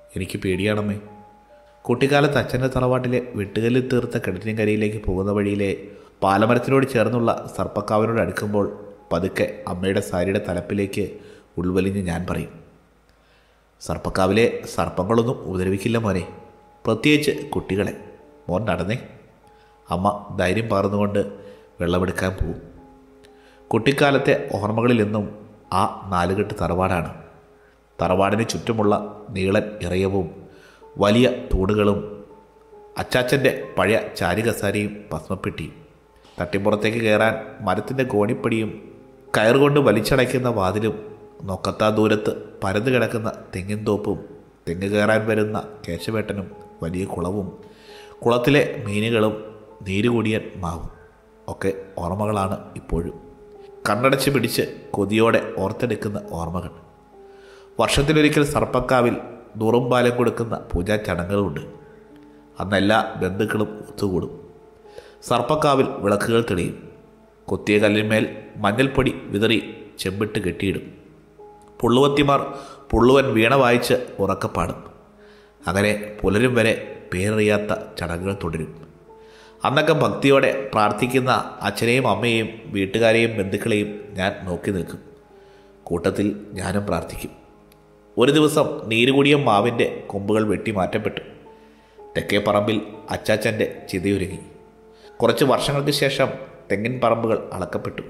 എനിക്ക് പേടിയാണമ്മേ കുട്ടിക്കാലത്ത് അച്ഛൻ്റെ തറവാട്ടിലെ വെട്ടുകല്ലിൽ തീർത്ത കിണറ്റിൻകരയിലേക്ക് പോകുന്ന വഴിയിലെ പാലമരത്തിനോട് ചേർന്നുള്ള സർപ്പക്കാവിനോട് അടുക്കുമ്പോൾ പതുക്കെ അമ്മയുടെ സാരിയുടെ തലപ്പിലേക്ക് ഉൾവലിഞ്ഞ് ഞാൻ പറയും സർപ്പക്കാവിലെ സർപ്പങ്ങളൊന്നും ഉപദ്രവിക്കില്ല മോനെ പ്രത്യേകിച്ച് കുട്ടികളെ മോൻ നടന്നേ അമ്മ ധൈര്യം പാർന്നുകൊണ്ട് വെള്ളമെടുക്കാൻ പോവും കുട്ടിക്കാലത്തെ ഓർമ്മകളിലെന്നും ആ നാലുകെട്ട് തറവാടാണ് തറവാടിന് ചുറ്റുമുള്ള നീളൻ ഇറയവും വലിയ തൂണുകളും അച്ചാച്ചൻ്റെ പഴയ ചാരികസാരിയും ഭസ്മപ്പെട്ടിയും തട്ടിപ്പുറത്തേക്ക് കയറാൻ മരത്തിൻ്റെ കോണിപ്പടിയും കയറുകൊണ്ട് വലിച്ചടയ്ക്കുന്ന വാതിലും നോക്കത്താ ദൂരത്ത് പരന്നു കിടക്കുന്ന തെങ്ങിൻ തോപ്പും തെങ്ങ് കയറാൻ വരുന്ന കേശവേട്ടനും വലിയ കുളവും കുളത്തിലെ മീനുകളും നീരുകൂടിയൻ മാവും ഒക്കെ ഓർമ്മകളാണ് ഇപ്പോഴും കണ്ണടച്ച് പിടിച്ച് കൊതിയോടെ ഓർത്തെടുക്കുന്ന ഓർമ്മകൾ വർഷത്തിലൊരിക്കൽ സർപ്പക്കാവിൽ നൂറുംപാലം കൊടുക്കുന്ന പൂജാ ചടങ്ങുകളുണ്ട് അന്ന് എല്ലാ ബന്ധുക്കളും ഒത്തുകൂടും സർപ്പക്കാവിൽ വിളക്കുകൾ തെളിയും കൊത്തിയ കല്ലിന്മേൽ മഞ്ഞൾപ്പൊടി വിതറി ചെമ്പിട്ട് കെട്ടിയിടും പുള്ളുവത്തിമാർ പുള്ളുവൻ വീണ വായിച്ച് ഉറക്കപ്പാടും അങ്ങനെ പുലരും വരെ പേരറിയാത്ത ചടങ്ങുകൾ തുടരും അന്നൊക്കെ ഭക്തിയോടെ പ്രാർത്ഥിക്കുന്ന അച്ഛനെയും അമ്മയെയും വീട്ടുകാരെയും ബന്ധുക്കളെയും ഞാൻ നോക്കി നിൽക്കും കൂട്ടത്തിൽ ഞാനും പ്രാർത്ഥിക്കും ഒരു ദിവസം നീരുകൂടിയ മാവിൻ്റെ കൊമ്പുകൾ വെട്ടി മാറ്റപ്പെട്ടു തെക്കേ പറമ്പിൽ അച്ചാച്ചൻ്റെ ചിതയൊരുങ്ങി കുറച്ച് വർഷങ്ങൾക്ക് ശേഷം തെങ്ങിൻ പറമ്പുകൾ അളക്കപ്പെട്ടു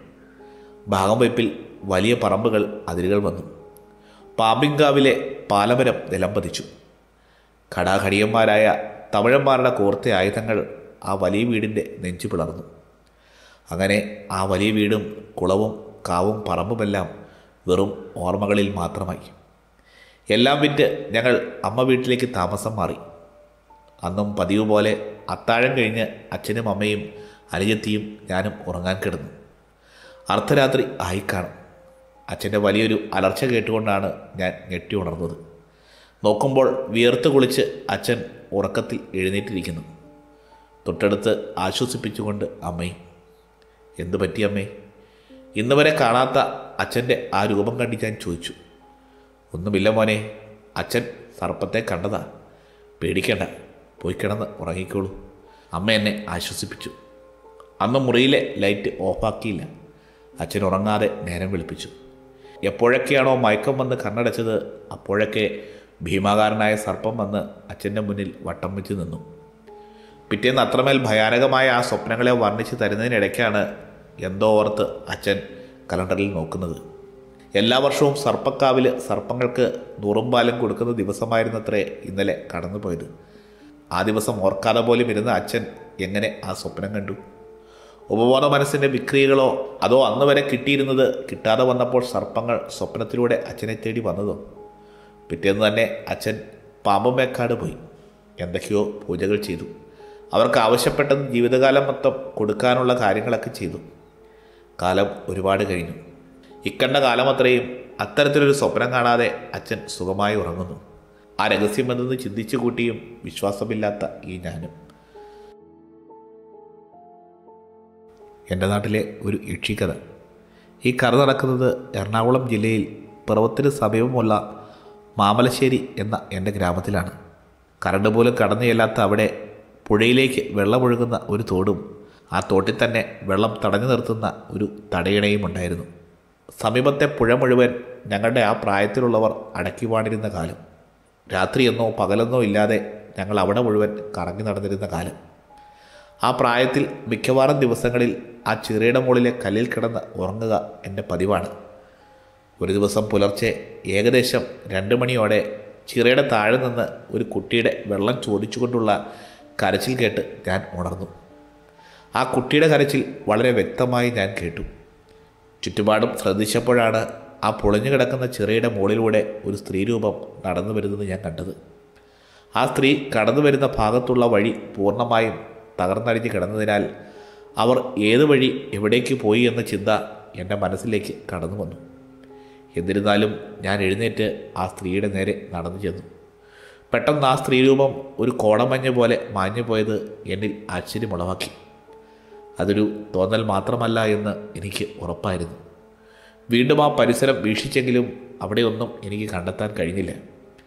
ഭാഗം വയ്പിൽ വലിയ പറമ്പുകൾ അതിരുകൾ വന്നു പാമ്പിങ്കാവിലെ പാലമരം നിലംപതിച്ചു ഘടാഘടിയന്മാരായ തമിഴന്മാരുടെ കോർത്ത ആയുധങ്ങൾ ആ വലിയ വീടിൻ്റെ നെഞ്ചു പിളർന്നു അങ്ങനെ ആ വലിയ വീടും കുളവും കാവും പറമ്പുമെല്ലാം വെറും ഓർമ്മകളിൽ മാത്രമായി എല്ലാം വിറ്റ് ഞങ്ങൾ അമ്മ വീട്ടിലേക്ക് താമസം മാറി അന്നും പതിവ് പോലെ അത്താഴം കഴിഞ്ഞ് അച്ഛനും അമ്മയും അനുജത്തിയും ഞാനും ഉറങ്ങാൻ കിടന്നു അർദ്ധരാത്രി ആയിക്കാണും അച്ഛൻ്റെ വലിയൊരു അലർച്ച കേട്ടുകൊണ്ടാണ് ഞാൻ ഞെട്ടി ഉണർന്നത് നോക്കുമ്പോൾ വിയർത്ത് കുളിച്ച് അച്ഛൻ ഉറക്കത്തിൽ എഴുന്നേറ്റിരിക്കുന്നു തൊട്ടടുത്ത് ആശ്വസിപ്പിച്ചുകൊണ്ട് അമ്മയും എന്തു പറ്റി അമ്മേ ഇന്ന് വരെ കാണാത്ത അച്ഛൻ്റെ ആ രൂപം കണ്ടി ഞാൻ ചോദിച്ചു ഒന്നുമില്ല മോനെ അച്ഛൻ സർപ്പത്തെ കണ്ടതാ പേടിക്കണ്ട പോയി കിടന്ന് ഉറങ്ങിക്കോളൂ അമ്മ എന്നെ ആശ്വസിപ്പിച്ചു അന്ന് മുറിയിലെ ലൈറ്റ് ഓഫാക്കിയില്ല അച്ഛൻ ഉറങ്ങാതെ നേരം വിളിപ്പിച്ചു എപ്പോഴൊക്കെയാണോ മയക്കം വന്ന് കണ്ണടച്ചത് അപ്പോഴൊക്കെ ഭീമാകാരനായ സർപ്പം വന്ന് അച്ഛൻ്റെ മുന്നിൽ വട്ടം വെച്ച് നിന്നു പിറ്റേന്ന് അത്രമേൽ ഭയാനകമായ ആ സ്വപ്നങ്ങളെ വർണ്ണിച്ച് തരുന്നതിനിടയ്ക്കാണ് എന്തോ ഓർത്ത് അച്ഛൻ കലണ്ടറിൽ നോക്കുന്നത് എല്ലാ വർഷവും സർപ്പക്കാവിൽ സർപ്പങ്ങൾക്ക് നൂറുംപാലം കൊടുക്കുന്ന ദിവസമായിരുന്നത്രേ ഇന്നലെ കടന്നുപോയത് ആ ദിവസം ഓർക്കാതെ പോലും ഇരുന്ന അച്ഛൻ എങ്ങനെ ആ സ്വപ്നം കണ്ടു ഉപബോധ മനസ്സിൻ്റെ വിക്രിയകളോ അതോ അന്ന് വരെ കിട്ടിയിരുന്നത് കിട്ടാതെ വന്നപ്പോൾ സർപ്പങ്ങൾ സ്വപ്നത്തിലൂടെ അച്ഛനെ തേടി വന്നതോ പിറ്റേന്ന് തന്നെ അച്ഛൻ പാമ്പമേക്കാട് പോയി എന്തൊക്കെയോ പൂജകൾ ചെയ്തു അവർക്ക് ആവശ്യപ്പെട്ടത് ജീവിതകാലം മൊത്തം കൊടുക്കാനുള്ള കാര്യങ്ങളൊക്കെ ചെയ്തു കാലം ഒരുപാട് കഴിഞ്ഞു ഇക്കണ്ട കാലമത്രയും അത്തരത്തിലൊരു സ്വപ്നം കാണാതെ അച്ഛൻ സുഖമായി ഉറങ്ങുന്നു ആ രഹസ്യമെന്തെന്ന് ചിന്തിച്ചു കൂട്ടിയും വിശ്വാസമില്ലാത്ത ഈ ഞാനും എൻ്റെ നാട്ടിലെ ഒരു യക്ഷിക്കഥ ഈ കഥ നടക്കുന്നത് എറണാകുളം ജില്ലയിൽ പിറവത്തിന് സമീപമുള്ള മാമലശ്ശേരി എന്ന എൻ്റെ ഗ്രാമത്തിലാണ് കരണ്ട് പോലും കടന്നു ചെല്ലാത്ത അവിടെ പുഴയിലേക്ക് വെള്ളമൊഴുകുന്ന ഒരു തോടും ആ തോട്ടിൽ തന്നെ വെള്ളം തടഞ്ഞു നിർത്തുന്ന ഒരു തടയിണയും ഉണ്ടായിരുന്നു സമീപത്തെ പുഴ മുഴുവൻ ഞങ്ങളുടെ ആ പ്രായത്തിലുള്ളവർ അടക്കി വാണിരുന്ന കാലം രാത്രിയെന്നോ പകലെന്നോ ഇല്ലാതെ ഞങ്ങൾ അവിടെ മുഴുവൻ കറങ്ങി നടന്നിരുന്ന കാലം ആ പ്രായത്തിൽ മിക്കവാറും ദിവസങ്ങളിൽ ആ ചിറയുടെ മുകളിലെ കല്ലിൽ കിടന്ന് ഉറങ്ങുക എൻ്റെ പതിവാണ് ഒരു ദിവസം പുലർച്ചെ ഏകദേശം രണ്ട് മണിയോടെ ചിറയുടെ താഴെ നിന്ന് ഒരു കുട്ടിയുടെ വെള്ളം ചോദിച്ചുകൊണ്ടുള്ള കരച്ചിൽ കേട്ട് ഞാൻ ഉണർന്നു ആ കുട്ടിയുടെ കരച്ചിൽ വളരെ വ്യക്തമായി ഞാൻ കേട്ടു ചുറ്റുപാടും ശ്രദ്ധിച്ചപ്പോഴാണ് ആ പൊളിഞ്ഞു കിടക്കുന്ന ചിറയുടെ മുകളിലൂടെ ഒരു സ്ത്രീരൂപം നടന്നു വരുന്നത് ഞാൻ കണ്ടത് ആ സ്ത്രീ കടന്നു വരുന്ന ഭാഗത്തുള്ള വഴി പൂർണ്ണമായും തകർന്നടിഞ്ഞ് കിടന്നതിനാൽ അവർ ഏത് വഴി എവിടേക്ക് പോയി എന്ന ചിന്ത എൻ്റെ മനസ്സിലേക്ക് കടന്നു വന്നു എന്നിരുന്നാലും ഞാൻ എഴുന്നേറ്റ് ആ സ്ത്രീയുടെ നേരെ നടന്നു ചെന്നു പെട്ടെന്ന് ആ സ്ത്രീരൂപം ഒരു കോടമഞ്ഞ് പോലെ മാഞ്ഞു പോയത് എന്നിൽ ആശ്ചര്യമുളവാക്കി അതൊരു തോന്നൽ മാത്രമല്ല എന്ന് എനിക്ക് ഉറപ്പായിരുന്നു വീണ്ടും ആ പരിസരം വീക്ഷിച്ചെങ്കിലും അവിടെയൊന്നും എനിക്ക് കണ്ടെത്താൻ കഴിഞ്ഞില്ല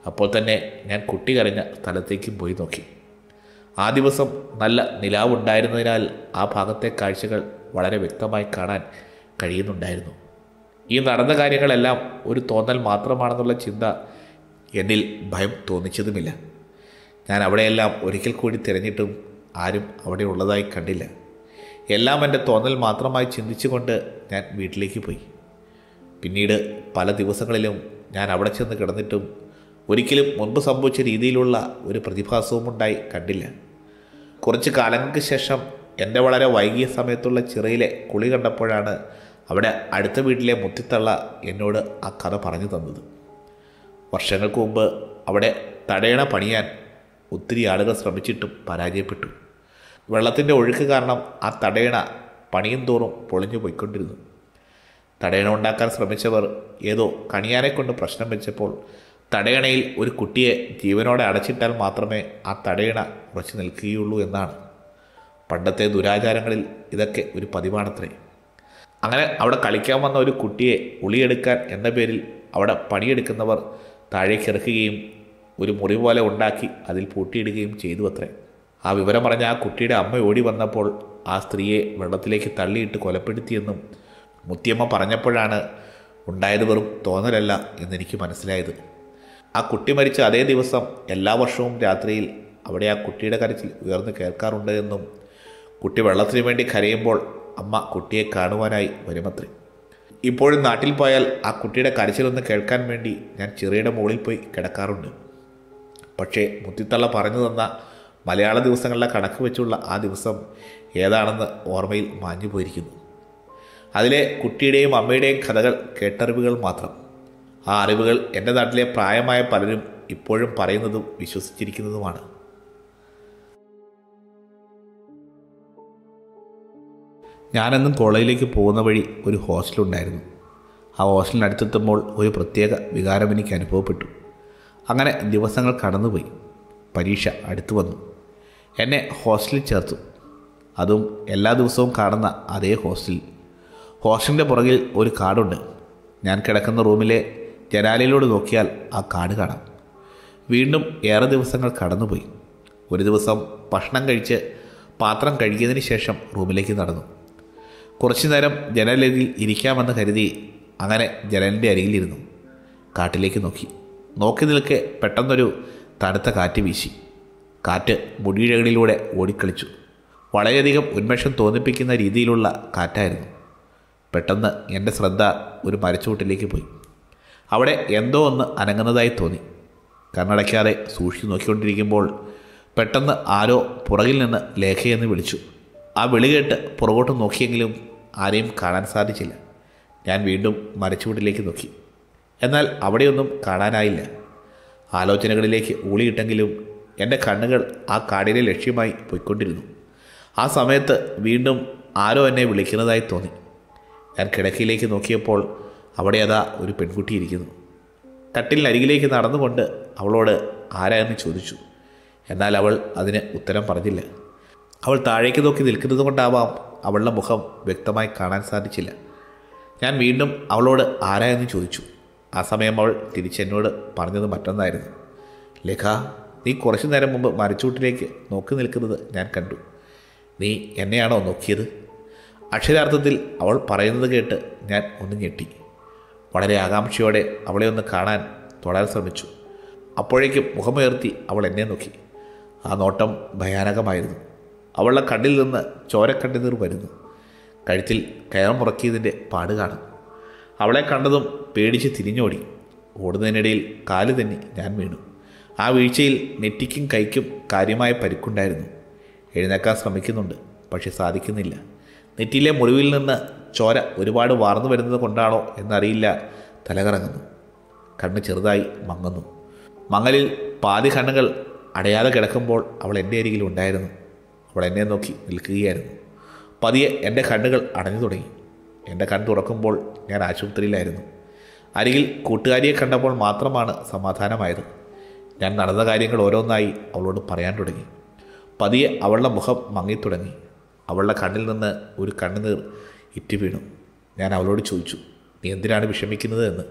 അപ്പോൾ തന്നെ ഞാൻ കുട്ടി കരഞ്ഞ സ്ഥലത്തേക്കും പോയി നോക്കി ആ ദിവസം നല്ല നിലാവുണ്ടായിരുന്നതിനാൽ ആ ഭാഗത്തെ കാഴ്ചകൾ വളരെ വ്യക്തമായി കാണാൻ കഴിയുന്നുണ്ടായിരുന്നു ഈ നടന്ന കാര്യങ്ങളെല്ലാം ഒരു തോന്നൽ മാത്രമാണെന്നുള്ള ചിന്ത എന്നിൽ ഭയം തോന്നിച്ചതുമില്ല ഞാൻ അവിടെയെല്ലാം ഒരിക്കൽ കൂടി തിരഞ്ഞിട്ടും ആരും അവിടെ ഉള്ളതായി കണ്ടില്ല എല്ലാം എൻ്റെ തോന്നൽ മാത്രമായി ചിന്തിച്ചുകൊണ്ട് ഞാൻ വീട്ടിലേക്ക് പോയി പിന്നീട് പല ദിവസങ്ങളിലും ഞാൻ അവിടെ ചെന്ന് കിടന്നിട്ടും ഒരിക്കലും മുൻപ് സംഭവിച്ച രീതിയിലുള്ള ഒരു പ്രതിഭാസവും ഉണ്ടായി കണ്ടില്ല കുറച്ച് കാലങ്ങൾക്ക് ശേഷം എൻ്റെ വളരെ വൈകിയ സമയത്തുള്ള ചിറയിലെ കുളി കണ്ടപ്പോഴാണ് അവിടെ അടുത്ത വീട്ടിലെ മുത്തിത്തള്ള എന്നോട് ആ കഥ പറഞ്ഞു തന്നത് വർഷങ്ങൾക്ക് മുമ്പ് അവിടെ തടയണ പണിയാൻ ഒത്തിരി ആളുകൾ ശ്രമിച്ചിട്ടും പരാജയപ്പെട്ടു വെള്ളത്തിൻ്റെ ഒഴുക്ക് കാരണം ആ തടയണ പണിയും തോറും പൊളിഞ്ഞു പോയിക്കൊണ്ടിരുന്നു തടയണ ഉണ്ടാക്കാൻ ശ്രമിച്ചവർ ഏതോ കണിയാനെ കൊണ്ട് പ്രശ്നം വെച്ചപ്പോൾ തടയണയിൽ ഒരു കുട്ടിയെ ജീവനോടെ അടച്ചിട്ടാൽ മാത്രമേ ആ തടയണ ഉറച്ചു നിൽക്കുകയുള്ളൂ എന്നാണ് പണ്ടത്തെ ദുരാചാരങ്ങളിൽ ഇതൊക്കെ ഒരു പതിവാണത്രേ അങ്ങനെ അവിടെ കളിക്കാൻ വന്ന ഒരു കുട്ടിയെ ഉളിയെടുക്കാൻ എന്ന പേരിൽ അവിടെ പണിയെടുക്കുന്നവർ താഴേക്ക് ഇറക്കുകയും ഒരു മുറി പോലെ ഉണ്ടാക്കി അതിൽ പൂട്ടിയിടുകയും ചെയ്തു അത്രേ ആ വിവരം പറഞ്ഞ ആ കുട്ടിയുടെ അമ്മ ഓടി വന്നപ്പോൾ ആ സ്ത്രീയെ വെള്ളത്തിലേക്ക് തള്ളിയിട്ട് കൊലപ്പെടുത്തിയെന്നും മുത്തിയമ്മ പറഞ്ഞപ്പോഴാണ് ഉണ്ടായത് വെറും തോന്നലല്ല എന്നെനിക്ക് മനസ്സിലായത് ആ കുട്ടി മരിച്ച അതേ ദിവസം എല്ലാ വർഷവും രാത്രിയിൽ അവിടെ ആ കുട്ടിയുടെ കരച്ചിൽ ഉയർന്നു കേൾക്കാറുണ്ട് എന്നും കുട്ടി വെള്ളത്തിന് വേണ്ടി കരയുമ്പോൾ അമ്മ കുട്ടിയെ കാണുവാനായി വരുമത്രേ ഇപ്പോഴും നാട്ടിൽ പോയാൽ ആ കുട്ടിയുടെ കരച്ചിലൊന്ന് കേൾക്കാൻ വേണ്ടി ഞാൻ ചെറിയുടെ മുകളിൽ പോയി കിടക്കാറുണ്ട് പക്ഷേ മുത്തിത്തള്ള പറഞ്ഞു തന്ന മലയാള ദിവസങ്ങളിലെ കണക്ക് വെച്ചുള്ള ആ ദിവസം ഏതാണെന്ന് ഓർമ്മയിൽ മാഞ്ഞു പോയിരിക്കുന്നു അതിലെ കുട്ടിയുടെയും അമ്മയുടെയും കഥകൾ കേട്ടറിവുകൾ മാത്രം ആ അറിവുകൾ എൻ്റെ നാട്ടിലെ പ്രായമായ പലരും ഇപ്പോഴും പറയുന്നതും വിശ്വസിച്ചിരിക്കുന്നതുമാണ് ഞാനെന്നും കോളേജിലേക്ക് പോകുന്ന വഴി ഒരു ഹോസ്റ്റലുണ്ടായിരുന്നു ആ ഹോസ്റ്റലിനടുത്തെത്തുമ്പോൾ ഒരു പ്രത്യേക വികാരം എനിക്ക് അനുഭവപ്പെട്ടു അങ്ങനെ ദിവസങ്ങൾ കടന്നുപോയി പരീക്ഷ അടുത്തു വന്നു എന്നെ ഹോസ്റ്റലിൽ ചേർത്തു അതും എല്ലാ ദിവസവും കാണുന്ന അതേ ഹോസ്റ്റലിൽ ഹോസ്റ്റലിൻ്റെ പുറകിൽ ഒരു കാടുണ്ട് ഞാൻ കിടക്കുന്ന റൂമിലെ ജനാലയിലൂടെ നോക്കിയാൽ ആ കാട് കാണാം വീണ്ടും ഏറെ ദിവസങ്ങൾ കടന്നുപോയി ഒരു ദിവസം ഭക്ഷണം കഴിച്ച് പാത്രം കഴുകിയതിന് ശേഷം റൂമിലേക്ക് നടന്നു കുറച്ചു നേരം ജനലരികിൽ ഇരിക്കാമെന്ന് കരുതി അങ്ങനെ ജനലിൻ്റെ അരികിലിരുന്നു കാട്ടിലേക്ക് നോക്കി നോക്കി നിൽക്കെ പെട്ടെന്നൊരു തണുത്ത കാറ്റ് വീശി കാറ്റ് മുടിയിഴകളിലൂടെ ഓടിക്കളിച്ചു വളരെയധികം ഉന്മേഷം തോന്നിപ്പിക്കുന്ന രീതിയിലുള്ള കാറ്റായിരുന്നു പെട്ടെന്ന് എൻ്റെ ശ്രദ്ധ ഒരു മരച്ചുവട്ടിലേക്ക് പോയി അവിടെ എന്തോ ഒന്ന് അനങ്ങുന്നതായി തോന്നി കണ്ണടയ്ക്കാതെ സൂക്ഷിച്ചു നോക്കിക്കൊണ്ടിരിക്കുമ്പോൾ പെട്ടെന്ന് ആരോ പുറകിൽ നിന്ന് ലേഖയെന്ന് വിളിച്ചു ആ വിളി കേട്ട് പുറകോട്ട് നോക്കിയെങ്കിലും ആരെയും കാണാൻ സാധിച്ചില്ല ഞാൻ വീണ്ടും മരച്ചുവട്ടിലേക്ക് നോക്കി എന്നാൽ അവിടെയൊന്നും കാണാനായില്ല ആലോചനകളിലേക്ക് ഊളിയിട്ടെങ്കിലും എൻ്റെ കണ്ണുകൾ ആ കാടിനെ ലക്ഷ്യമായി പോയിക്കൊണ്ടിരുന്നു ആ സമയത്ത് വീണ്ടും ആരോ എന്നെ വിളിക്കുന്നതായി തോന്നി ഞാൻ കിടക്കയിലേക്ക് നോക്കിയപ്പോൾ അവിടെ അതാ ഒരു പെൺകുട്ടി ഇരിക്കുന്നു കട്ടിലിനരികിലേക്ക് നടന്നുകൊണ്ട് അവളോട് ആരായെന്ന് ചോദിച്ചു എന്നാൽ അവൾ അതിന് ഉത്തരം പറഞ്ഞില്ല അവൾ താഴേക്ക് നോക്കി നിൽക്കുന്നത് കൊണ്ടാവാം അവളുടെ മുഖം വ്യക്തമായി കാണാൻ സാധിച്ചില്ല ഞാൻ വീണ്ടും അവളോട് ആരായെന്ന് ചോദിച്ചു ആ സമയം അവൾ തിരിച്ചെന്നോട് പറഞ്ഞത് മറ്റൊന്നായിരുന്നു ലേഖ നീ കുറച്ചു നേരം മുമ്പ് മരച്ചൂട്ടിലേക്ക് നോക്കി നിൽക്കുന്നത് ഞാൻ കണ്ടു നീ എന്നെയാണോ നോക്കിയത് അക്ഷരാർത്ഥത്തിൽ അവൾ പറയുന്നത് കേട്ട് ഞാൻ ഒന്ന് ഞെട്ടി വളരെ ആകാംക്ഷയോടെ അവളെ ഒന്ന് കാണാൻ തൊടാൻ ശ്രമിച്ചു അപ്പോഴേക്കും മുഖമുയർത്തി അവൾ എന്നെ നോക്കി ആ നോട്ടം ഭയാനകമായിരുന്നു അവളുടെ കണ്ണിൽ നിന്ന് ചോരക്കണ്ണുനീർ വരുന്നു കഴുത്തിൽ കയറുമുറക്കിയതിൻ്റെ പാട് കാണും അവളെ കണ്ടതും പേടിച്ച് തിരിഞ്ഞോടി ഓടുന്നതിനിടയിൽ കാല് തന്നെ ഞാൻ വീണു ആ വീഴ്ചയിൽ നെറ്റിക്കും കൈക്കും കാര്യമായ പരിക്കുണ്ടായിരുന്നു എഴുന്നേക്കാൻ ശ്രമിക്കുന്നുണ്ട് പക്ഷെ സാധിക്കുന്നില്ല നെറ്റിയിലെ മുറിവിൽ നിന്ന് ചോര ഒരുപാട് വാർന്നു വരുന്നത് കൊണ്ടാണോ എന്നറിയില്ല തലകറങ്ങുന്നു കണ്ണ് ചെറുതായി മങ്ങുന്നു മങ്ങലിൽ പാതി കണ്ണുകൾ അടയാതെ കിടക്കുമ്പോൾ അവൾ എൻ്റെ അരികിൽ ഉണ്ടായിരുന്നു അവൾ എന്നെ നോക്കി നിൽക്കുകയായിരുന്നു പതിയെ എൻ്റെ കണ്ണുകൾ അടഞ്ഞു തുടങ്ങി എൻ്റെ കണ്ണ് തുറക്കുമ്പോൾ ഞാൻ ആശുപത്രിയിലായിരുന്നു അരികിൽ കൂട്ടുകാരിയെ കണ്ടപ്പോൾ മാത്രമാണ് സമാധാനമായത് ഞാൻ നടന്ന കാര്യങ്ങൾ ഓരോന്നായി അവളോട് പറയാൻ തുടങ്ങി പതിയെ അവളുടെ മുഖം മങ്ങിത്തുടങ്ങി അവളുടെ കണ്ണിൽ നിന്ന് ഒരു കണ്ണുനീർ ഇറ്റി വീണു ഞാൻ അവളോട് ചോദിച്ചു നീ എന്തിനാണ് വിഷമിക്കുന്നത് എന്ന്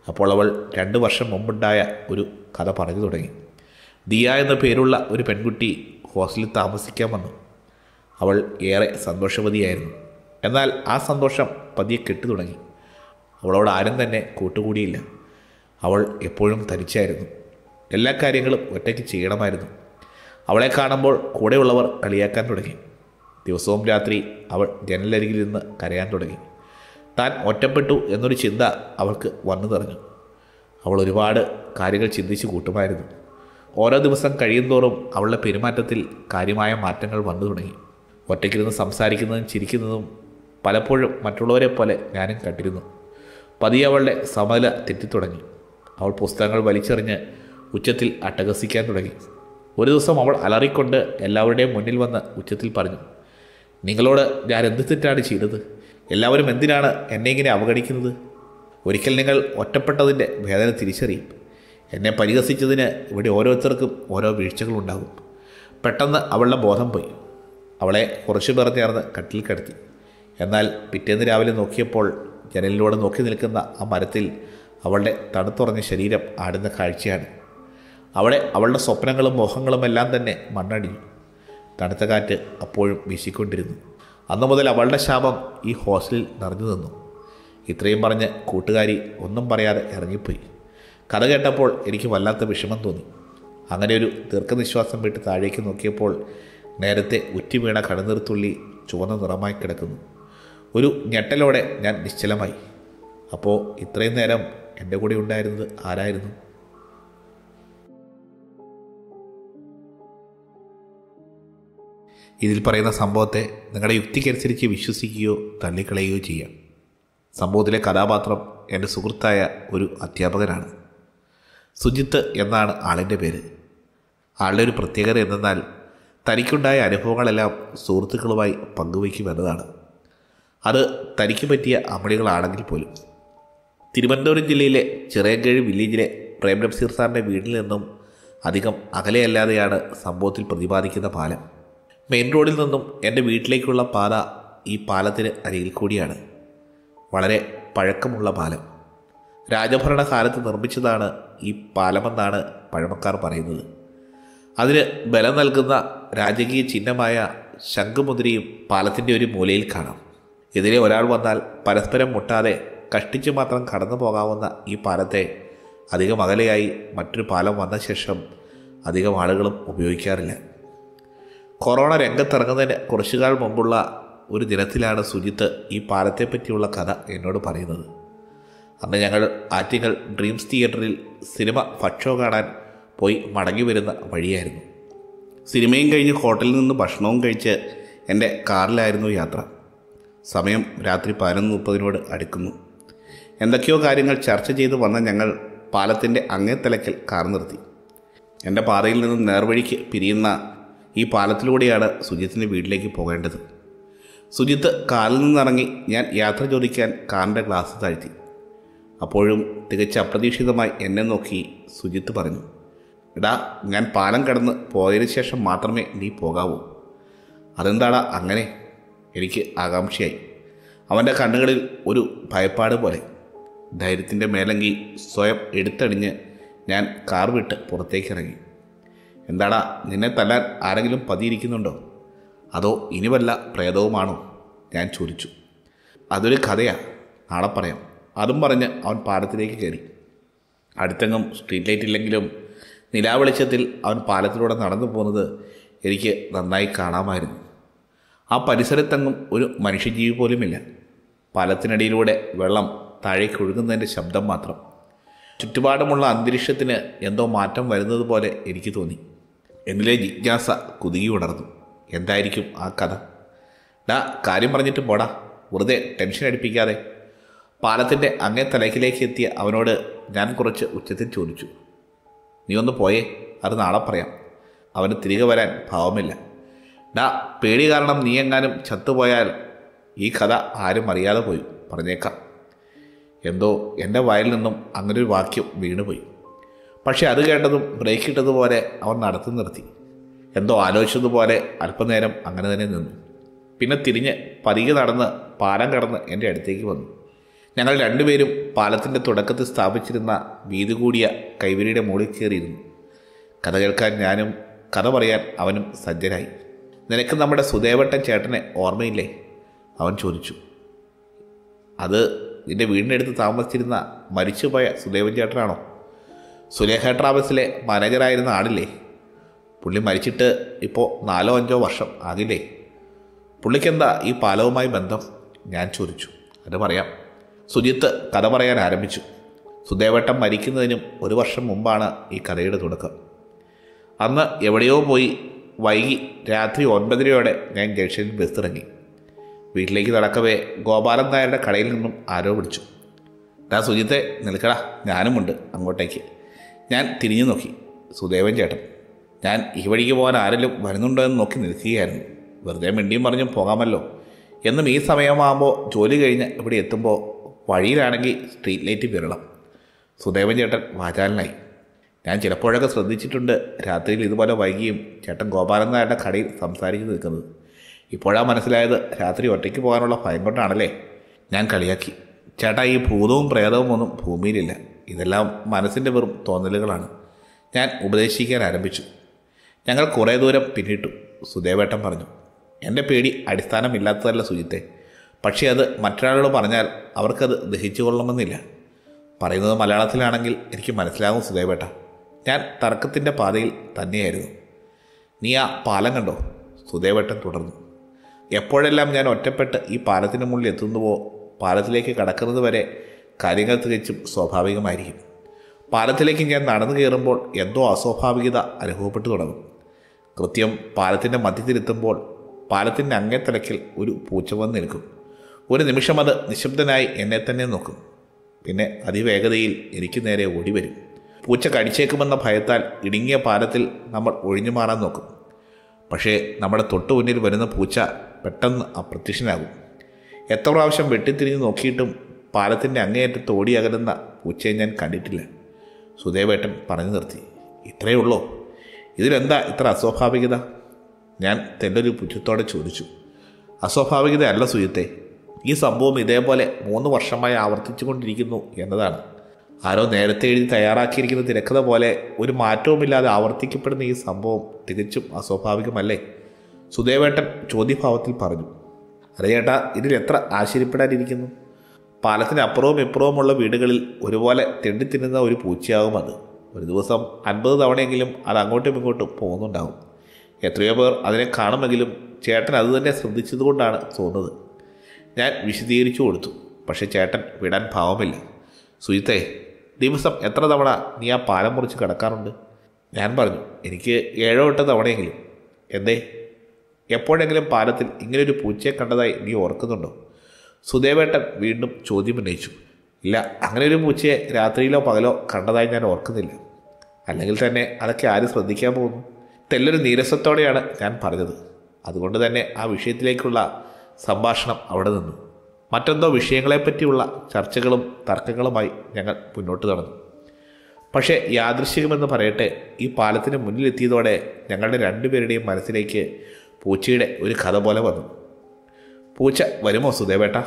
അപ്പോൾ അവൾ രണ്ട് വർഷം മുമ്പുണ്ടായ ഒരു കഥ പറഞ്ഞു തുടങ്ങി ദിയ എന്ന പേരുള്ള ഒരു പെൺകുട്ടി ഹോസ്റ്റലിൽ താമസിക്കാൻ വന്നു അവൾ ഏറെ സന്തോഷവതിയായിരുന്നു എന്നാൽ ആ സന്തോഷം പതിയെ കെട്ടു തുടങ്ങി അവളോട് ആരും തന്നെ കൂട്ടുകൂടിയില്ല അവൾ എപ്പോഴും തനിച്ചായിരുന്നു എല്ലാ കാര്യങ്ങളും ഒറ്റയ്ക്ക് ചെയ്യണമായിരുന്നു അവളെ കാണുമ്പോൾ കൂടെയുള്ളവർ കളിയാക്കാൻ തുടങ്ങി ദിവസവും രാത്രി അവൾ ജനലരികിൽ നിന്ന് കരയാൻ തുടങ്ങി താൻ ഒറ്റപ്പെട്ടു എന്നൊരു ചിന്ത അവൾക്ക് വന്നു നിറഞ്ഞു അവൾ ഒരുപാട് കാര്യങ്ങൾ ചിന്തിച്ച് കൂട്ടുമായിരുന്നു ഓരോ ദിവസം കഴിയുന്തോറും അവളുടെ പെരുമാറ്റത്തിൽ കാര്യമായ മാറ്റങ്ങൾ വന്നു തുടങ്ങി ഒറ്റയ്ക്കിരുന്ന് സംസാരിക്കുന്നതും ചിരിക്കുന്നതും പലപ്പോഴും മറ്റുള്ളവരെ പോലെ ഞാനും കണ്ടിരുന്നു പതിയെ അവളുടെ സമനില തെറ്റിത്തുടങ്ങി അവൾ പുസ്തകങ്ങൾ വലിച്ചെറിഞ്ഞ് ഉച്ചത്തിൽ അട്ടഹസിക്കാൻ തുടങ്ങി ഒരു ദിവസം അവൾ അലറിക്കൊണ്ട് എല്ലാവരുടെയും മുന്നിൽ വന്ന് ഉച്ചത്തിൽ പറഞ്ഞു നിങ്ങളോട് ഞാൻ എന്ത് തെറ്റാണ് ചെയ്തത് എല്ലാവരും എന്തിനാണ് എന്നെ ഇങ്ങനെ അവഗണിക്കുന്നത് ഒരിക്കൽ നിങ്ങൾ ഒറ്റപ്പെട്ടതിൻ്റെ വേദന തിരിച്ചറിയും എന്നെ പരിഹസിച്ചതിന് ഇവിടെ ഓരോരുത്തർക്കും ഓരോ വീഴ്ചകളുണ്ടാകും പെട്ടെന്ന് അവളുടെ ബോധം പോയി അവളെ കുറച്ചു പേർ ചേർന്ന് കട്ടിൽ കിടത്തി എന്നാൽ പിറ്റേന്ന് രാവിലെ നോക്കിയപ്പോൾ ജനലിലൂടെ നോക്കി നിൽക്കുന്ന ആ മരത്തിൽ അവളുടെ തണുത്തുറഞ്ഞ ശരീരം ആടുന്ന കാഴ്ചയാണ് അവിടെ അവളുടെ സ്വപ്നങ്ങളും മോഹങ്ങളും എല്ലാം തന്നെ മണ്ണടിഞ്ഞു തണുത്ത കാറ്റ് അപ്പോഴും വീശിക്കൊണ്ടിരുന്നു അന്നു മുതൽ അവളുടെ ശാപം ഈ ഹോസ്റ്റലിൽ നിറഞ്ഞു നിന്നു ഇത്രയും പറഞ്ഞ് കൂട്ടുകാരി ഒന്നും പറയാതെ ഇറങ്ങിപ്പോയി കഥ കേട്ടപ്പോൾ എനിക്ക് വല്ലാത്ത വിഷമം തോന്നി അങ്ങനെ ഒരു ദീർഘനിശ്വാസം വിട്ട് താഴേക്ക് നോക്കിയപ്പോൾ നേരത്തെ ഉറ്റി വീണ കടനീർത്തുള്ളി ചുവന്ന നിറമായി കിടക്കുന്നു ഒരു ഞെട്ടലോടെ ഞാൻ നിശ്ചലമായി അപ്പോൾ ഇത്രയും നേരം എൻ്റെ കൂടെ ഉണ്ടായിരുന്നത് ആരായിരുന്നു ഇതിൽ പറയുന്ന സംഭവത്തെ നിങ്ങളുടെ യുക്തിക്കനുസരിച്ച് വിശ്വസിക്കുകയോ തള്ളിക്കളയുകയോ ചെയ്യാം സംഭവത്തിലെ കഥാപാത്രം എൻ്റെ സുഹൃത്തായ ഒരു അധ്യാപകനാണ് സുജിത്ത് എന്നാണ് ആളിൻ്റെ പേര് ആളുടെ ഒരു പ്രത്യേകത എന്തെന്നാൽ തനിക്കുണ്ടായ അനുഭവങ്ങളെല്ലാം സുഹൃത്തുക്കളുമായി പങ്കുവയ്ക്കും എന്നതാണ് അത് തനിക്ക് പറ്റിയ അമളികളാണെങ്കിൽ പോലും തിരുവനന്തപുരം ജില്ലയിലെ ചിറയൻകീഴ് വില്ലേജിലെ പ്രേം നബ്സീർ സാറിൻ്റെ വീട്ടിൽ നിന്നും അധികം അകലെയല്ലാതെയാണ് സംഭവത്തിൽ പ്രതിപാദിക്കുന്ന പാലം മെയിൻ റോഡിൽ നിന്നും എൻ്റെ വീട്ടിലേക്കുള്ള പാത ഈ പാലത്തിന് അരികിൽ കൂടിയാണ് വളരെ പഴക്കമുള്ള പാലം രാജഭരണ കാലത്ത് നിർമ്മിച്ചതാണ് ഈ പാലമെന്നാണ് പഴമക്കാർ പറയുന്നത് അതിന് ബലം നൽകുന്ന രാജകീയ ചിഹ്നമായ ശംഖുമുദ്രയും പാലത്തിൻ്റെ ഒരു മൂലയിൽ കാണാം എതിരെ ഒരാൾ വന്നാൽ പരസ്പരം മുട്ടാതെ കഷ്ടിച്ച് മാത്രം കടന്നു പോകാവുന്ന ഈ പാലത്തെ അധികം അകലെയായി മറ്റൊരു പാലം വന്ന ശേഷം അധികം ആളുകളും ഉപയോഗിക്കാറില്ല കൊറോണ രംഗത്തിറങ്ങുന്നതിന് കുറച്ചുകാൽ മുമ്പുള്ള ഒരു ദിനത്തിലാണ് സുജിത്ത് ഈ പാലത്തെ പറ്റിയുള്ള കഥ എന്നോട് പറയുന്നത് അന്ന് ഞങ്ങൾ ആറ്റിങ്ങൽ ഡ്രീംസ് തിയേറ്ററിൽ സിനിമ ഫക്ഷോ കാണാൻ പോയി മടങ്ങി വരുന്ന വഴിയായിരുന്നു സിനിമയും കഴിഞ്ഞ് ഹോട്ടലിൽ നിന്ന് ഭക്ഷണവും കഴിച്ച് എൻ്റെ കാറിലായിരുന്നു യാത്ര സമയം രാത്രി പതിനൊന്ന് മുപ്പതിനോട് അടുക്കുന്നു എന്തൊക്കെയോ കാര്യങ്ങൾ ചർച്ച ചെയ്ത് വന്ന ഞങ്ങൾ പാലത്തിൻ്റെ അങ്ങേത്തലയ്ക്കൽ കാർ നിർത്തി എൻ്റെ പാതയിൽ നിന്നും നേർവഴിക്ക് പിരിയുന്ന ഈ പാലത്തിലൂടെയാണ് സുജിത്തിൻ്റെ വീട്ടിലേക്ക് പോകേണ്ടത് സുജിത്ത് കാറിൽ നിന്നിറങ്ങി ഞാൻ യാത്ര ചോദിക്കാൻ കാറിൻ്റെ ഗ്ലാസ് താഴ്ത്തി അപ്പോഴും തികച്ച അപ്രതീക്ഷിതമായി എന്നെ നോക്കി സുജിത്ത് പറഞ്ഞു എടാ ഞാൻ പാലം കടന്ന് പോയതിനു ശേഷം മാത്രമേ നീ പോകാവൂ അതെന്താടാ അങ്ങനെ എനിക്ക് ആകാംക്ഷയായി അവൻ്റെ കണ്ണുകളിൽ ഒരു ഭയപ്പാട് പോലെ ധൈര്യത്തിൻ്റെ മേലങ്കി സ്വയം എടുത്തടിഞ്ഞ് ഞാൻ കാർ വിട്ട് പുറത്തേക്ക് ഇറങ്ങി എന്താടാ നിന്നെ തല്ലാൻ ആരെങ്കിലും പതിയിരിക്കുന്നുണ്ടോ അതോ ഇനി വല്ല പ്രേതവുമാണോ ഞാൻ ചോദിച്ചു അതൊരു കഥയാ നാളെ പറയാം അതും പറഞ്ഞ് അവൻ പാലത്തിലേക്ക് കയറി അടുത്തെങ്ങും സ്ട്രീറ്റ് ലൈറ്റ് ഇല്ലെങ്കിലും നിലാവെളിച്ചത്തിൽ അവൻ പാലത്തിലൂടെ നടന്നു പോകുന്നത് എനിക്ക് നന്നായി കാണാമായിരുന്നു ആ പരിസരത്തെങ്ങും ഒരു മനുഷ്യജീവി പോലുമില്ല പാലത്തിനടിയിലൂടെ വെള്ളം താഴേക്ക് ഒഴുകുന്നതിൻ്റെ ശബ്ദം മാത്രം ചുറ്റുപാടുമുള്ള അന്തരീക്ഷത്തിന് എന്തോ മാറ്റം വരുന്നത് പോലെ എനിക്ക് തോന്നി എന്നിലെ ജിജ്ഞാസ കുതുകി ഉണർന്നു എന്തായിരിക്കും ആ കഥ ഡാ കാര്യം പറഞ്ഞിട്ട് പോടാ വെറുതെ ടെൻഷൻ അടിപ്പിക്കാതെ പാലത്തിൻ്റെ അങ്ങേ തലക്കിലേക്ക് എത്തിയ അവനോട് ഞാൻ കുറച്ച് ഉച്ചത്തിൽ ചോദിച്ചു നീ ഒന്ന് പോയേ അത് നാളെ പറയാം അവന് തിരികെ വരാൻ ഭാവമില്ല ഡാ പേടി കാരണം നീ എങ്ങാനും ചത്തുപോയാൽ ഈ കഥ ആരും അറിയാതെ പോയി പറഞ്ഞേക്കാം എന്തോ എൻ്റെ വായിൽ നിന്നും അങ്ങനെ ഒരു വാക്യം വീണുപോയി പക്ഷെ അത് കേട്ടതും ബ്രേക്ക് ഇട്ടതുപോലെ അവൻ നടത്തി നിർത്തി എന്തോ ആലോചിച്ചതുപോലെ അല്പനേരം അങ്ങനെ തന്നെ നിന്നു പിന്നെ തിരിഞ്ഞ് പതിയെ നടന്ന് പാലം കടന്ന് എൻ്റെ അടുത്തേക്ക് വന്നു ഞങ്ങൾ രണ്ടുപേരും പാലത്തിൻ്റെ തുടക്കത്തിൽ സ്ഥാപിച്ചിരുന്ന വീതി കൂടിയ കൈവരിയുടെ മുകളിൽ കയറിയിരുന്നു കഥ കേൾക്കാൻ ഞാനും കഥ പറയാൻ അവനും സജ്ജനായി നിനക്ക് നമ്മുടെ സുദേവട്ടൻ ചേട്ടനെ ഓർമ്മയില്ലേ അവൻ ചോദിച്ചു അത് നിന്റെ വീടിനടുത്ത് താമസിച്ചിരുന്ന മരിച്ചുപോയ സുദേവൻ ചേട്ടനാണോ സുലേഖ ട്രാവൽസിലെ മാനേജറായിരുന്ന ആളില്ലേ പുള്ളി മരിച്ചിട്ട് ഇപ്പോൾ നാലോ അഞ്ചോ വർഷം ആകില്ലേ പുള്ളിക്കെന്താ ഈ പാലവുമായി ബന്ധം ഞാൻ ചോദിച്ചു അത് പറയാം സുജിത്ത് കഥ പറയാൻ ആരംഭിച്ചു സുദേവട്ടം മരിക്കുന്നതിനും ഒരു വർഷം മുമ്പാണ് ഈ കഥയുടെ തുടക്കം അന്ന് എവിടെയോ പോയി വൈകി രാത്രി ഒൻപതരയോടെ ഞാൻ ജംഗ്ഷനിൽ ബസ് ഇറങ്ങി വീട്ടിലേക്ക് നടക്കവേ ഗോപാലൻ നായരുടെ കടയിൽ നിന്നും ആരോ വിളിച്ചു ഡാ സുജിത്തെ നിൽക്കടാ ഞാനുമുണ്ട് അങ്ങോട്ടേക്ക് ഞാൻ തിരിഞ്ഞു നോക്കി സുദേവൻ ചേട്ടൻ ഞാൻ ഈ വഴിക്ക് പോകാൻ ആരെങ്കിലും വരുന്നുണ്ടോ എന്ന് നോക്കി നിൽക്കുകയായിരുന്നു വെറുതെ മിണ്ടിയും പറഞ്ഞും പോകാമല്ലോ എന്നും ഈ സമയമാകുമ്പോൾ ജോലി കഴിഞ്ഞ് ഇവിടെ എത്തുമ്പോൾ വഴിയിലാണെങ്കിൽ സ്ട്രീറ്റ് ലൈറ്റ് വിരളം സുദേവൻ ചേട്ടൻ വാചാലനായി ഞാൻ ചിലപ്പോഴൊക്കെ ശ്രദ്ധിച്ചിട്ടുണ്ട് രാത്രിയിൽ ഇതുപോലെ വൈകിയും ചേട്ടൻ ഗോപാലൻ നായരുടെ കടയിൽ സംസാരിച്ച് നിൽക്കുന്നത് ഇപ്പോഴാ മനസ്സിലായത് രാത്രി ഒറ്റയ്ക്ക് പോകാനുള്ള ഭയം കൊണ്ടാണല്ലേ ഞാൻ കളിയാക്കി ചേട്ടാ ഈ ഭൂതവും പ്രേതവും ഒന്നും ഭൂമിയിലില്ല ഇതെല്ലാം മനസ്സിൻ്റെ വെറും തോന്നലുകളാണ് ഞാൻ ഉപദേശിക്കാൻ ആരംഭിച്ചു ഞങ്ങൾ കുറേ ദൂരം പിന്നിട്ടു സുദേവേട്ടൻ പറഞ്ഞു എൻ്റെ പേടി അടിസ്ഥാനമില്ലാത്തതല്ല സുജിത്തെ പക്ഷേ അത് മറ്റൊരാളോട് പറഞ്ഞാൽ അവർക്കത് ദഹിച്ചു കൊള്ളണമെന്നില്ല പറയുന്നത് മലയാളത്തിലാണെങ്കിൽ എനിക്ക് മനസ്സിലാകും സുദേവേട്ട ഞാൻ തർക്കത്തിൻ്റെ പാതയിൽ തന്നെയായിരുന്നു നീ ആ പാലം കണ്ടോ സുദേവേട്ടൻ തുടർന്നു എപ്പോഴെല്ലാം ഞാൻ ഒറ്റപ്പെട്ട് ഈ പാലത്തിന് മുകളിൽ എത്തുന്നുവോ പാലത്തിലേക്ക് കടക്കുന്നത് വരെ കാര്യങ്ങൾ തികച്ചും സ്വാഭാവികമായിരിക്കും പാലത്തിലേക്ക് ഞാൻ നടന്നു കയറുമ്പോൾ എന്തോ അസ്വാഭാവികത അനുഭവപ്പെട്ടു തുടങ്ങും കൃത്യം പാലത്തിൻ്റെ മധ്യത്തിലെത്തുമ്പോൾ പാലത്തിൻ്റെ അങ്ങേത്തലക്കിൽ ഒരു പൂച്ച വന്ന് നിൽക്കും ഒരു നിമിഷം അത് നിശബ്ദനായി എന്നെ തന്നെ നോക്കും പിന്നെ അതിവേഗതയിൽ എനിക്ക് നേരെ ഓടി വരും പൂച്ച കടിച്ചേക്കുമെന്ന ഭയത്താൽ ഇടുങ്ങിയ പാലത്തിൽ നമ്മൾ ഒഴിഞ്ഞു മാറാൻ നോക്കും പക്ഷേ നമ്മുടെ തൊട്ടു മുന്നിൽ വരുന്ന പൂച്ച പെട്ടെന്ന് അപ്രത്യക്ഷനാകും എത്ര പ്രാവശ്യം വെട്ടിത്തിരിഞ്ഞ് നോക്കിയിട്ടും പാലത്തിൻ്റെ അങ്ങേയറ്റത്ത് ഓടി അകലുന്ന പൂച്ചയെ ഞാൻ കണ്ടിട്ടില്ല സുദേവേട്ടൻ പറഞ്ഞു നിർത്തി ഇത്രയേ ഉള്ളോ ഇതിലെന്താ ഇത്ര അസ്വാഭാവികത ഞാൻ തെല്ലൊരു പുച്ഛത്തോടെ ചോദിച്ചു അസ്വാഭാവികത അല്ല സുജിത്തെ ഈ സംഭവം ഇതേപോലെ മൂന്ന് വർഷമായി ആവർത്തിച്ചു കൊണ്ടിരിക്കുന്നു എന്നതാണ് ആരോ നേരത്തെ എഴുതി തയ്യാറാക്കിയിരിക്കുന്ന തിരക്കഥ പോലെ ഒരു മാറ്റവുമില്ലാതെ ആവർത്തിക്കപ്പെടുന്ന ഈ സംഭവം തികച്ചും അസ്വാഭാവികമല്ലേ സുദേവേട്ടൻ ചോദ്യഭാവത്തിൽ പറഞ്ഞു അതെ ചേട്ടാ ഇതിൽ എത്ര ആശ്ചര്യപ്പെടാനിരിക്കുന്നു പാലത്തിന് അപ്പുറവും ഇപ്പുറവുമുള്ള വീടുകളിൽ ഒരുപോലെ തെണ്ടിത്തിന്നുന്ന ഒരു പൂച്ചയാകും അത് ഒരു ദിവസം അൻപത് തവണയെങ്കിലും അത് അങ്ങോട്ടും ഇങ്ങോട്ടും പോകുന്നുണ്ടാകും എത്രയോ പേർ അതിനെ കാണുമെങ്കിലും ചേട്ടൻ അത് തന്നെ ശ്രദ്ധിച്ചതുകൊണ്ടാണ് തോന്നുന്നത് ഞാൻ വിശദീകരിച്ചു കൊടുത്തു പക്ഷേ ചേട്ടൻ വിടാൻ ഭാവമില്ല സുജിത്തെ ദിവസം എത്ര തവണ നീ ആ പാലം മുറിച്ച് കിടക്കാറുണ്ട് ഞാൻ പറഞ്ഞു എനിക്ക് ഏഴോ എട്ടോ തവണയെങ്കിലും എന്തേ എപ്പോഴെങ്കിലും പാലത്തിൽ ഇങ്ങനൊരു പൂച്ചയെ കണ്ടതായി നീ ഓർക്കുന്നുണ്ടോ സുദേവേട്ടൻ വീണ്ടും ചോദ്യം ഉന്നയിച്ചു ഇല്ല അങ്ങനെ ഒരു പൂച്ചയെ രാത്രിയിലോ പകലോ കണ്ടതായി ഞാൻ ഓർക്കുന്നില്ല അല്ലെങ്കിൽ തന്നെ അതൊക്കെ ആര് ശ്രദ്ധിക്കാൻ പോകുന്നു തെല്ലൊരു നീരസത്തോടെയാണ് ഞാൻ പറഞ്ഞത് അതുകൊണ്ട് തന്നെ ആ വിഷയത്തിലേക്കുള്ള സംഭാഷണം അവിടെ നിന്നു മറ്റെന്തോ വിഷയങ്ങളെപ്പറ്റിയുള്ള ചർച്ചകളും തർക്കങ്ങളുമായി ഞങ്ങൾ മുന്നോട്ട് നടന്നു പക്ഷേ യാദൃശികമെന്ന് പറയട്ടെ ഈ പാലത്തിന് മുന്നിലെത്തിയതോടെ ഞങ്ങളുടെ രണ്ടുപേരുടെയും മനസ്സിലേക്ക് പൂച്ചയുടെ ഒരു കഥ പോലെ വന്നു പൂച്ച വരുമോ സുദേവേട്ട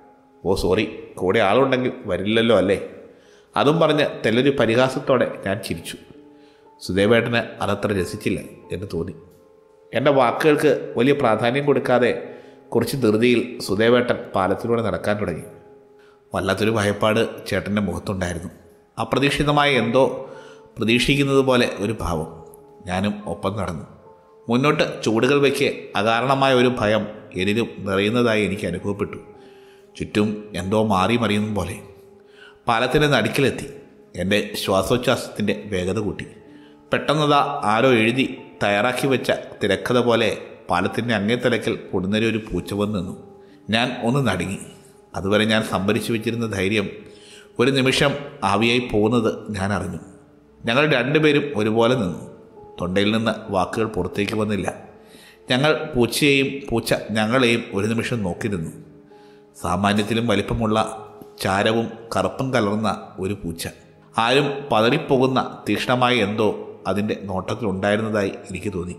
ഓ സോറി കൂടെ ആളുണ്ടെങ്കിൽ വരില്ലല്ലോ അല്ലേ അതും പറഞ്ഞ് തെല്ലൊരു പരിഹാസത്തോടെ ഞാൻ ചിരിച്ചു സുദേവേട്ടന് അതത്ര രസിച്ചില്ല എന്ന് തോന്നി എൻ്റെ വാക്കുകൾക്ക് വലിയ പ്രാധാന്യം കൊടുക്കാതെ കുറച്ച് ധൃതിയിൽ സുദേവേട്ടൻ പാലത്തിലൂടെ നടക്കാൻ തുടങ്ങി വല്ലാത്തൊരു ഭയപ്പാട് ചേട്ടൻ്റെ മുഖത്തുണ്ടായിരുന്നു അപ്രതീക്ഷിതമായ എന്തോ പ്രതീക്ഷിക്കുന്നത് പോലെ ഒരു ഭാവം ഞാനും ഒപ്പം നടന്നു മുന്നോട്ട് ചൂടുകൾ വയ്ക്ക് അകാരണമായ ഒരു ഭയം എന്നിലും നിറയുന്നതായി എനിക്ക് അനുഭവപ്പെട്ടു ചുറ്റും എന്തോ മാറി മറിയുന്ന പോലെ പാലത്തിൻ്റെ നടുക്കിലെത്തി എൻ്റെ ശ്വാസോച്ഛ്വാസത്തിൻ്റെ വേഗത കൂട്ടി പെട്ടെന്നതാ ആരോ എഴുതി തയ്യാറാക്കി വെച്ച തിരക്കഥ പോലെ പാലത്തിൻ്റെ അങ്ങേ തലക്കൽ പൊടുന്നൊരു ഒരു പൂച്ച വന്ന് നിന്നു ഞാൻ ഒന്ന് നടുങ്ങി അതുവരെ ഞാൻ സംഭരിച്ചു വെച്ചിരുന്ന ധൈര്യം ഒരു നിമിഷം ആവിയായി പോകുന്നത് ഞാൻ അറിഞ്ഞു ഞങ്ങൾ രണ്ടുപേരും ഒരുപോലെ നിന്നു തൊണ്ടയിൽ നിന്ന് വാക്കുകൾ പുറത്തേക്ക് വന്നില്ല ഞങ്ങൾ പൂച്ചയെയും പൂച്ച ഞങ്ങളെയും ഒരു നിമിഷം നോക്കി നിന്നു സാമാന്യത്തിലും വലിപ്പമുള്ള ചാരവും കറുപ്പും കലർന്ന ഒരു പൂച്ച ആരും പതറിപ്പോകുന്ന തീക്ഷ്ണമായ എന്തോ അതിൻ്റെ നോട്ടത്തിലുണ്ടായിരുന്നതായി എനിക്ക് തോന്നി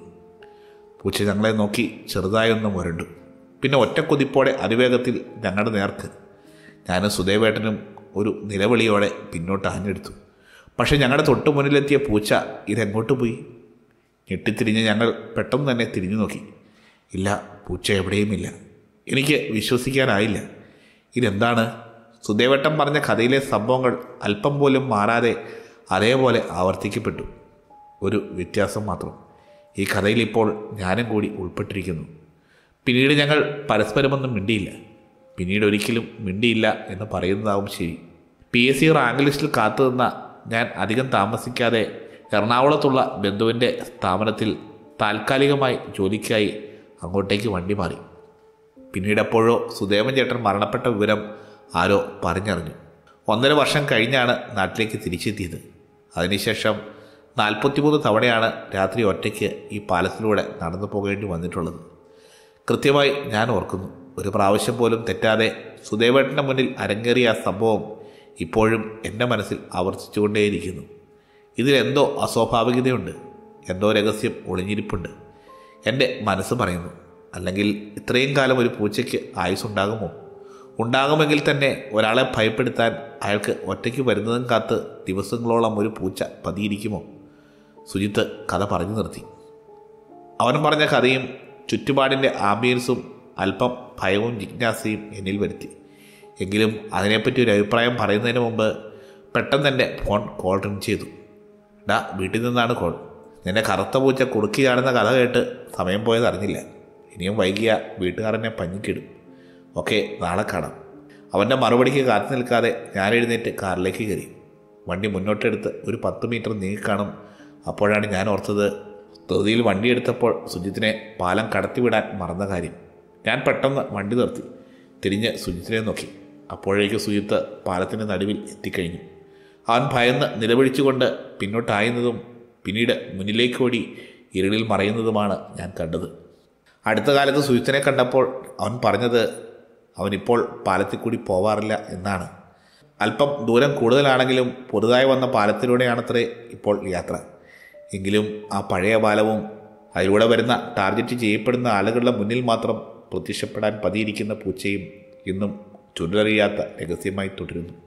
പൂച്ച ഞങ്ങളെ നോക്കി ചെറുതായൊന്ന് മുരണ്ടു പിന്നെ ഒറ്റക്കൊതിപ്പോടെ അതിവേഗത്തിൽ ഞങ്ങളുടെ നേർക്ക് ഞാനും സുദേവേട്ടനും ഒരു നിലവിളിയോടെ പിന്നോട്ട് ആഞ്ഞെടുത്തു പക്ഷെ ഞങ്ങളുടെ തൊട്ടു മുന്നിലെത്തിയ പൂച്ച ഇതെങ്ങോട്ട് പോയി ഞെട്ടിത്തിരിഞ്ഞ് ഞങ്ങൾ പെട്ടെന്ന് തന്നെ തിരിഞ്ഞു നോക്കി ഇല്ല പൂച്ച എവിടെയുമില്ല എനിക്ക് വിശ്വസിക്കാനായില്ല ഇതെന്താണ് സുദേവട്ടം പറഞ്ഞ കഥയിലെ സംഭവങ്ങൾ അല്പം പോലും മാറാതെ അതേപോലെ ആവർത്തിക്കപ്പെട്ടു ഒരു വ്യത്യാസം മാത്രം ഈ കഥയിൽ ഇപ്പോൾ ഞാനും കൂടി ഉൾപ്പെട്ടിരിക്കുന്നു പിന്നീട് ഞങ്ങൾ പരസ്പരമൊന്നും മിണ്ടിയില്ല പിന്നീട് ഒരിക്കലും മിണ്ടിയില്ല എന്ന് പറയുന്നതാവും ശരി പി എസ് സി റാങ്ക് ലിസ്റ്റിൽ കാത്തുനിന്ന ഞാൻ അധികം താമസിക്കാതെ എറണാകുളത്തുള്ള ബന്ധുവിൻ്റെ സ്ഥാപനത്തിൽ താൽക്കാലികമായി ജോലിക്കായി അങ്ങോട്ടേക്ക് വണ്ടി മാറി പിന്നീട് എപ്പോഴോ സുദേവൻ ചേട്ടൻ മരണപ്പെട്ട വിവരം ആരോ പറഞ്ഞറിഞ്ഞു ഒന്നര വർഷം കഴിഞ്ഞാണ് നാട്ടിലേക്ക് തിരിച്ചെത്തിയത് അതിനുശേഷം നാൽപ്പത്തിമൂന്ന് തവണയാണ് രാത്രി ഒറ്റയ്ക്ക് ഈ പാലത്തിലൂടെ നടന്നു പോകേണ്ടി വന്നിട്ടുള്ളത് കൃത്യമായി ഞാൻ ഓർക്കുന്നു ഒരു പ്രാവശ്യം പോലും തെറ്റാതെ സുദേവേട്ടൻ്റെ മുന്നിൽ അരങ്ങേറിയ ആ സംഭവം ഇപ്പോഴും എൻ്റെ മനസ്സിൽ ആവർത്തിച്ചുകൊണ്ടേയിരിക്കുന്നു ഇതിലെന്തോ അസ്വാഭാവികതയുണ്ട് എന്തോ രഹസ്യം ഒളിഞ്ഞിരിപ്പുണ്ട് എൻ്റെ മനസ്സ് പറയുന്നു അല്ലെങ്കിൽ ഇത്രയും കാലം ഒരു പൂച്ചയ്ക്ക് ആയുസ്സുണ്ടാകുമോ ഉണ്ടാകുമെങ്കിൽ തന്നെ ഒരാളെ ഭയപ്പെടുത്താൻ അയാൾക്ക് ഒറ്റയ്ക്ക് വരുന്നതും കാത്ത് ദിവസങ്ങളോളം ഒരു പൂച്ച പതിയിരിക്കുമോ സുജിത്ത് കഥ പറഞ്ഞു നിർത്തി അവൻ പറഞ്ഞ കഥയും ചുറ്റുപാടിൻ്റെ ആംബിയൻസും അല്പം ഭയവും ജിജ്ഞാസയും എന്നിൽ വരുത്തി എങ്കിലും അതിനെപ്പറ്റി ഒരു അഭിപ്രായം പറയുന്നതിന് മുമ്പ് പെട്ടെന്ന് എൻ്റെ ഫോൺ കോൾ റിങ് ചെയ്തു ഡാ വീട്ടിൽ നിന്നാണ് കോൾ നിന്നെ കറുത്ത പൂച്ച കുറുക്കിയാണെന്ന കഥ കേട്ട് സമയം പോയത് അറിഞ്ഞില്ല ഇനിയും വൈകിയ വീട്ടുകാരനെ പഞ്ഞിക്കിടും ഓക്കെ നാളെ കാണാം അവൻ്റെ മറുപടിക്ക് കാത്തു നിൽക്കാതെ ഞാൻ എഴുന്നേറ്റ് കാറിലേക്ക് കയറി വണ്ടി മുന്നോട്ടെടുത്ത് ഒരു പത്ത് മീറ്റർ നീങ്ങിക്കാണും അപ്പോഴാണ് ഞാൻ ഓർത്തത് ധൃതിയിൽ വണ്ടി എടുത്തപ്പോൾ സുജിത്തിനെ പാലം കടത്തിവിടാൻ മറന്ന കാര്യം ഞാൻ പെട്ടെന്ന് വണ്ടി നിർത്തി തിരിഞ്ഞ് സുജിത്തിനെ നോക്കി അപ്പോഴേക്ക് സുജിത്ത് പാലത്തിൻ്റെ നടുവിൽ എത്തിക്കഴിഞ്ഞു അവൻ ഭയന്ന് നിലവിളിച്ചുകൊണ്ട് പിന്നോട്ടായുന്നതും പിന്നീട് മുന്നിലേക്ക് ഓടി ഇരുളിൽ മറയുന്നതുമാണ് ഞാൻ കണ്ടത് അടുത്ത കാലത്ത് സുജിത്തിനെ കണ്ടപ്പോൾ അവൻ പറഞ്ഞത് അവനിപ്പോൾ പാലത്തിൽ കൂടി പോവാറില്ല എന്നാണ് അല്പം ദൂരം കൂടുതലാണെങ്കിലും പുതുതായി വന്ന പാലത്തിലൂടെയാണത്രേ ഇപ്പോൾ യാത്ര എങ്കിലും ആ പഴയ പാലവും അതിലൂടെ വരുന്ന ടാർഗറ്റ് ചെയ്യപ്പെടുന്ന ആളുകളുടെ മുന്നിൽ മാത്രം പ്രത്യക്ഷപ്പെടാൻ പതിയിരിക്കുന്ന പൂച്ചയും ഇന്നും ചുരുളറിയാത്ത രഹസ്യമായി തുടരുന്നു